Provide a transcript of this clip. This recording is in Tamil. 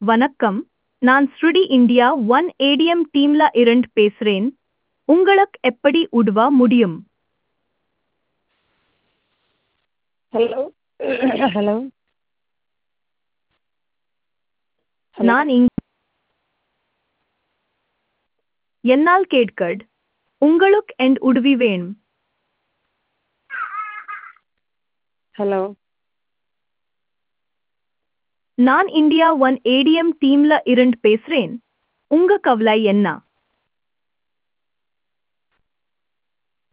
வணக்கம் நான் ஸ்ருடி இந்தியா ஒன் ஏடிஎம் டீம்ல இருந்து பேசுறேன் உங்களுக்கு எப்படி உதவ முடியும் ஹலோ ஹலோ நான் இங் என்னால் கேட்கட் உங்களுக்கு என் உதவி வேணும் ஹலோ நான் இந்தியா ஒன் ஏடிஎம் டீம்ல இருந்து பேசுறேன் உங்க கவலை என்ன